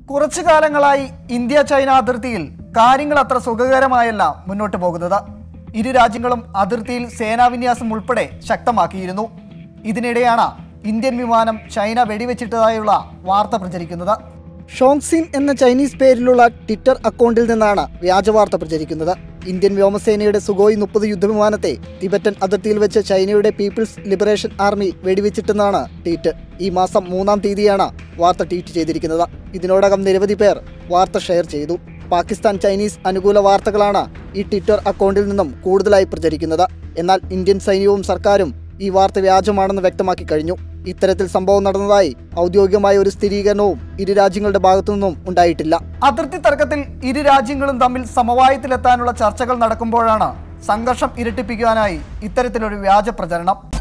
കുറച്ചു കാലങ്ങളായി India China അതിർത്തിയിൽ കാര്യങ്ങൾ അത്ര സുഖകരമായല്ല മുന്നോട്ട് പോകുന്നത് ഇരു രാജ്യങ്ങളും അതിർത്തിയിൽ സേനാവിന്യാസം ഉൾപ്പെടെ ശക്തമാക്കിയിരുന്നു ഇതിനിടെയാണ് ഇന്ത്യൻ വിമാനം ചൈന വെടിവെച്ചിട്ടതായുള്ള വാർത്ത പ്രചരിക്കുന്നത് ഷോങ്സിൻ എന്ന ചൈനീസ് പേരിലുള്ള ട്വിറ്റർ അക്കൗണ്ടിൽ നിന്നാണ് വ്യാജവാർത്ത പ്രചരിക്കുന്നത് ഇന്ത്യൻ വ്യോമസേനയുടെ സുഗോയ് മുപ്പത് യുദ്ധവിമാനത്തെ തിബറ്റൻ അതിർത്തിയിൽ വെച്ച് ചൈനയുടെ പീപ്പിൾസ് ലിബറേഷൻ ആർമി വെടിവെച്ചിട്ടെന്നാണ് ട്വീറ്റ് ഈ മാസം മൂന്നാം തീയതിയാണ് വാർത്ത ട്വീറ്റ് ചെയ്തിരിക്കുന്നത് ഇതിനോടകം നിരവധി പേർ വാർത്ത ഷെയർ ചെയ്തു പാകിസ്ഥാൻ ചൈനീസ് അനുകൂല വാർത്തകളാണ് ഈ ട്വിറ്റർ അക്കൗണ്ടിൽ നിന്നും കൂടുതലായി പ്രചരിക്കുന്നത് എന്നാൽ ഇന്ത്യൻ സൈന്യവും സർക്കാരും ഈ വാർത്ത വ്യാജമാണെന്ന് വ്യക്തമാക്കി കഴിഞ്ഞു ഇത്തരത്തിൽ സംഭവം നടന്നതായി ഔദ്യോഗികമായ ഒരു സ്ഥിരീകരണവും ഇരു രാജ്യങ്ങളുടെ ഭാഗത്തു നിന്നും ഉണ്ടായിട്ടില്ല അതിർത്തി തർക്കത്തിൽ ഇരു രാജ്യങ്ങളും തമ്മിൽ സമവായത്തിലെത്താനുള്ള ചർച്ചകൾ നടക്കുമ്പോഴാണ് സംഘർഷം ഇരട്ടിപ്പിക്കാനായി ഇത്തരത്തിലൊരു വ്യാജ പ്രചരണം